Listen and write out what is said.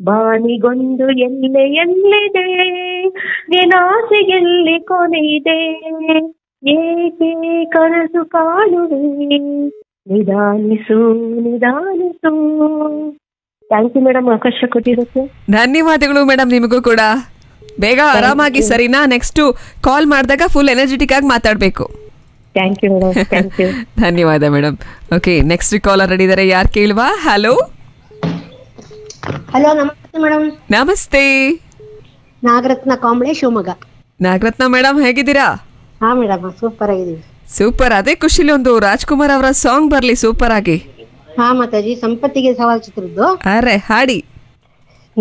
ಬಾನಿಗೊಂದು ಎಲ್ಲೆ ಎಲ್ಲಿದೆ ನಿನಾಸೆಯಲ್ಲಿ ಕೊನೆಯಿದೆ ಏಕೆ ಕನಸು ಕಾಣುವೆ ನಿಧಾನಿಸು ನಿಧಾನಿಸು ಥ್ಯಾಂಕ್ ಯು ಮೇಡಮ್ ಅವಕಾಶ ಕೊಟ್ಟಿದ್ದಕ್ಕೆ ಧನ್ಯವಾದಗಳು ಮೇಡಮ್ ನಿಮಗೂ ಕೂಡ ಬೇಗ ಆರಾಮಾಗಿ ಸರಿನಾ ನೆಕ್ಸ್ಟ್ ಕಾಲ್ ಮಾಡಿದಾಗ ಫುಲ್ ಎನರ್ಜೆಟಿಕ್ ಆಗಿ ಮಾತಾಡಬೇಕು thank you madam thank you ಧನ್ಯವಾದ madam okay next caller ready ಇದ್ದಾರೆ ಯಾರು ಕೇಳುವ ಹಲೋ ಹಲೋ ನಮಸ್ತೆ ಮೇಡಮ್ ನಮಸ್ತೆ ನಾಗರತ್ನ ಕಾಂಬಳೆ ಶಿವಮೊಗ್ಗ ನಾಗರತ್ನ ಮೇಡಮ್ ಹೇಗಿದ್ದೀರಾ ಹಾ ಮೇಡಮ್ ಸೂಪರ್ ಆಗಿದ್ದೀವಿ ಸೂಪರ್ ಅದೇ ಖುಷಿಲಿ ಒಂದು ರಾಜ್ಕುಮಾರ್ ಅವರ ಸಾಂಗ್ ಬರ್ಲಿ ಸೂಪರ್ ಆಗಿ ಹಾ ಮಾತಾಜಿ ಸಂಪತ್ತಿಗೆ ಸವಾಲ್ ಚಿತ್ರದ್ದು ಅರೆ ಹಾಡಿ